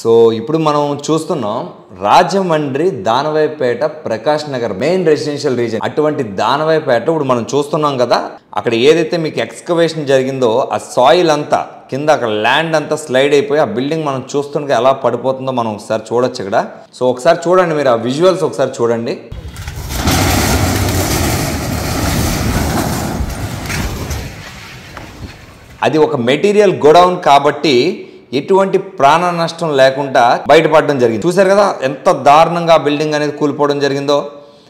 so ఇప్పుడు మనం చూస్తున్నాం Rajahmundry Danavaipeta Prakash Nagar main residential region అటువంటి దానవాయిపేట ఇప్పుడు మనం చూస్తున్నాం కదా అక్కడ ఏదైతే మీకు ఎక్స్కవేషన్ జరిగిందో ఆ సాయిల్ అంతా కింద అక్కడ ల్యాండ్ అంతా స్లైడ్ అయిపోయి ఆ బిల్డింగ్ మనం చూస్తుండగా ఎలా పడిపోతుందో మనం ఒకసారి చూడొచ్చు ఇక్కడ సో ఒకసారి చూడండి మీరు ఆ విజువల్స్ ఒకసారి చూడండి అది ఒక మెటీరియల్ గోడౌన్ కాబట్టి ఎటువంటి ప్రాణ నష్టం లేకుండా బయటపడడం జరిగింది చూశారు కదా ఎంత దారుణంగా ఆ బిల్డింగ్ అనేది కూలిపోవడం జరిగిందో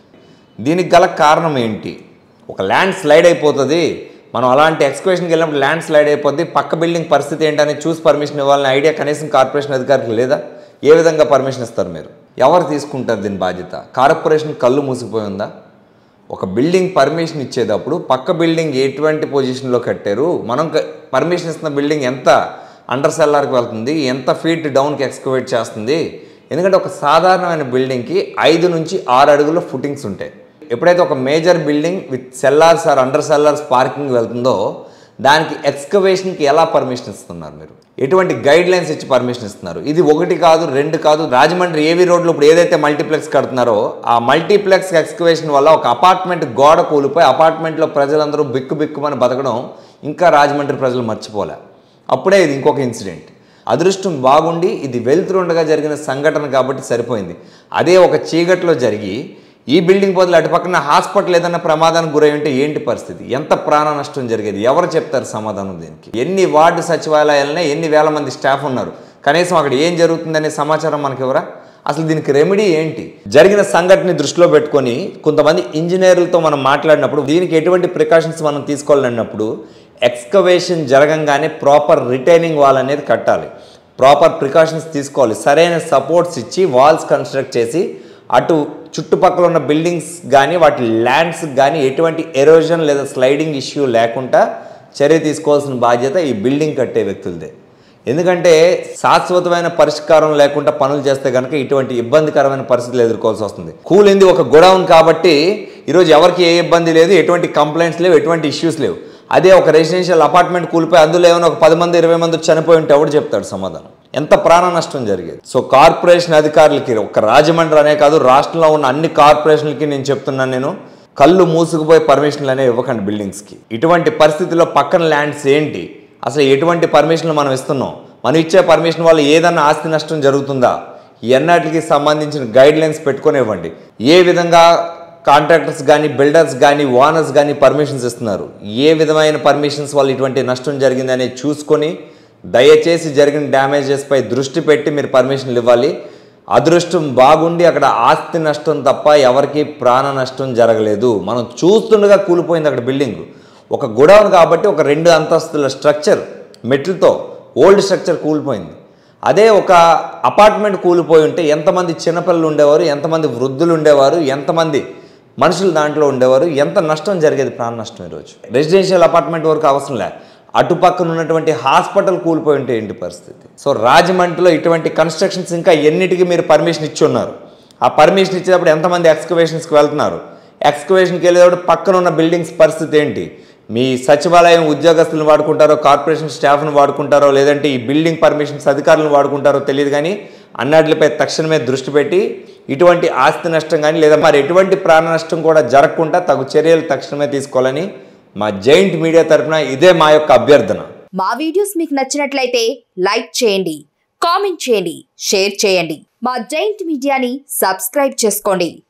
దీనికి గల కారణం ఏంటి ఒక ల్యాండ్ స్లైడ్ అయిపోతుంది మనం అలాంటి ఎక్స్కవేషన్కి వెళ్ళినప్పుడు ల్యాండ్ స్లైడ్ అయిపోద్ది పక్క బిల్డింగ్ పరిస్థితి ఏంటని చూసి పర్మిషన్ ఇవ్వాలని ఐడియా కనీసం కార్పొరేషన్ అధికారులకు లేదా ఏ విధంగా పర్మిషన్ ఇస్తారు మీరు ఎవరు తీసుకుంటారు దీని బాధ్యత కార్పొరేషన్ కళ్ళు మూసిపోయి ఉందా ఒక బిల్డింగ్ పర్మిషన్ ఇచ్చేటప్పుడు పక్క బిల్డింగ్ ఎటువంటి పొజిషన్లో కట్టారు మనం క- పర్మిషన్ ఇస్తున్న బిల్డింగ్ ఎంత అండర్ సెల్లార్కి వెళ్తుంది ఎంత ఫీట్ డౌన్కి ఎక్స్కవేట్ చేస్తుంది ఎందుకంటే ఒక సాధారణమైన బిల్డింగ్కి ఐదు నుంచి ఆరు అడుగుల ఫుటింగ్స్ ఉంటాయి ఎప్పుడైతే ఒక major building with cellars or under cellars parking వెళ్తుందో దానికి ఎక్స్కవేషన్కి ఎలా పర్మిషన్ ఇస్తున్నారు మీరు ఎటువంటి గైడ్ లైన్స్ ఇచ్చి పర్మిషన్ ఇస్తున్నారు ఇది ఒకటి కాదు రెండు కాదు రాజమండ్రి ఏవి రోడ్లో ఇప్పుడు ఏదైతే మల్టీప్లెక్స్ కడుతున్నారో ఆ మల్టీప్లెక్స్ ఎక్స్కవేషన్ వల్ల ఒక అపార్ట్మెంట్ గోడ కూలిపోయి అపార్ట్మెంట్లో ప్రజలందరూ బిక్కు బిక్కుమని బతకడం ఇంకా రాజమండ్రి ప్రజలు మర్చిపోలే అప్పుడే ఇది ఇంకొక ఇన్సిడెంట్ అదృష్టం బాగుండి ఇది వెళ్తుండగా జరిగిన సంఘటన కాబట్టి సరిపోయింది అదే ఒక చీకట్లో జరిగి ఈ బిల్డింగ్ బదులు అటు పక్కన హాస్పిటల్ ఏదైనా ప్రమాదానికి గురై ఉంటే ఏంటి పరిస్థితి ఎంత ప్రాణ నష్టం జరిగేది ఎవరు చెప్తారు సమాధానం దీనికి ఎన్ని వార్డు సచివాలయాలనే ఎన్ని వేల మంది స్టాఫ్ ఉన్నారు కనీసం అక్కడ ఏం జరుగుతుందనే సమాచారం మనకి ఎవరా అసలు దీనికి రెమెడీ ఏంటి జరిగిన సంఘటనని దృష్టిలో పెట్టుకొని కొంతమంది ఇంజనీర్లతో మనం మాట్లాడినప్పుడు దీనికి ఎటువంటి ప్రికాషన్స్ మనం తీసుకోవాలన్నప్పుడు ఎక్స్కవేషన్ జరగంగానే ప్రాపర్ రిటైనింగ్ వాల్ అనేది కట్టాలి ప్రాపర్ ప్రికాషన్స్ తీసుకోవాలి సరైన సపోర్ట్స్ ఇచ్చి వాల్స్ కన్స్ట్రక్ట్ చేసి అటు చుట్టుపక్కల ఉన్న బిల్డింగ్స్ కానీ వాటి ల్యాండ్స్ కానీ ఎటువంటి ఎరోజన్ లేదా స్లైడింగ్ ఇష్యూ లేకుండా చర్య తీసుకోవాల్సిన బాధ్యత ఈ బిల్డింగ్ కట్టే వ్యక్తులదే ఎందుకంటే శాశ్వతమైన పరిష్కారం లేకుండా పనులు చేస్తే కనుక ఇటువంటి ఇబ్బందికరమైన పరిస్థితులు ఎదుర్కోవాల్సి వస్తుంది కూలింది ఒక గొడౌన్ కాబట్టి ఈరోజు ఎవరికి ఏ ఇబ్బంది లేదు ఎటువంటి కంప్లైంట్స్ లేవు ఎటువంటి ఇష్యూస్ లేవు అదే ఒక రెసిడెన్షియల్ అపార్ట్మెంట్ కూలిపోయి అందులో ఏమైనా ఒక పది మంది ఇరవై మంది చనిపోయి ఉంటే ఎవడు చెప్తాడు సమాధానం ఎంత ప్రాణ నష్టం జరిగేది సో కార్పొరేషన్ అధికారులకి ఒక రాజమండ్రి అనే కాదు రాష్ట్రంలో ఉన్న అన్ని కార్పొరేషన్లకి నేను చెప్తున్నాను నేను కళ్ళు మూసుకుపోయి పర్మిషన్లు అనేవి ఇవ్వకండి బిల్డింగ్స్కి ఇటువంటి పరిస్థితుల్లో పక్కన ల్యాండ్స్ ఏంటి అసలు ఎటువంటి పర్మిషన్లు మనం ఇస్తున్నాం మనం ఇచ్చే పర్మిషన్ వల్ల ఏదన్నా ఆస్తి నష్టం జరుగుతుందా ఎన్నటికి సంబంధించిన గైడ్ లైన్స్ పెట్టుకొని ఇవ్వండి ఏ విధంగా కాంట్రాక్టర్స్ కానీ బిల్డర్స్ కానీ ఓనర్స్ కానీ పర్మిషన్స్ ఇస్తున్నారు ఏ విధమైన పర్మిషన్స్ వల్ల ఇటువంటి నష్టం జరిగిందనే చూసుకొని దయచేసి జరిగిన డ్యామేజెస్ పై దృష్టి పెట్టి మీరు పర్మిషన్లు ఇవ్వాలి అదృష్టం బాగుండి అక్కడ ఆస్తి నష్టం తప్ప ఎవరికి ప్రాణ నష్టం జరగలేదు మనం చూస్తుండగా కూలిపోయింది అక్కడ బిల్డింగ్ ఒక గొడవన్ కాబట్టి ఒక రెండు అంతస్తుల స్ట్రక్చర్ మెట్లతో ఓల్డ్ స్ట్రక్చర్ కూలిపోయింది అదే ఒక అపార్ట్మెంట్ కూలిపోయి ఉంటే ఎంతమంది చిన్నపిల్లలు ఉండేవారు ఎంతమంది వృద్ధులు ఉండేవారు ఎంతమంది మనుషులు దాంట్లో ఉండేవారు ఎంత నష్టం జరిగేది ప్రాణ నష్టం ఈరోజు రెసిడెన్షియల్ అపార్ట్మెంట్ వరకు అవసరం లే అటుపక్కన ఉన్నటువంటి హాస్పిటల్ కూలిపోయి ఉంటే ఏంటి పరిస్థితి సో రాజమండ్రిలో ఇటువంటి కన్స్ట్రక్షన్స్ ఇంకా ఎన్నిటికీ మీరు పర్మిషన్ ఇచ్చి ఉన్నారు ఆ పర్మిషన్ ఇచ్చేటప్పుడు ఎంతమంది ఎక్స్కవేషన్స్కి వెళ్తున్నారు ఎక్స్కవేషన్కి వెళ్ళేటప్పుడు పక్కన ఉన్న బిల్డింగ్స్ పరిస్థితి ఏంటి మీ సచివాలయం ఉద్యోగస్తులను వాడుకుంటారో కార్పొరేషన్ స్టాఫ్ను వాడుకుంటారో లేదంటే ఈ బిల్డింగ్ పర్మిషన్స్ అధికారులను వాడుకుంటారో తెలియదు కానీ అన్నట్లపై తక్షణమే దృష్టి పెట్టి ఇటువంటి ఆస్తి నష్టం కానీ లేదా మరి ఎటువంటి ప్రాణ నష్టం కూడా జరగకుండా తగు చర్యలు తక్షణమే తీసుకోవాలని మా జైంట్ మీడియా తరపున ఇదే మా యొక్క అభ్యర్థన మా వీడియోస్ మీకు నచ్చినట్లయితే లైక్ చేయండి కామెంట్ చేయండి షేర్ చేయండి మా జైంట్ మీడియాని సబ్స్క్రైబ్ చేసుకోండి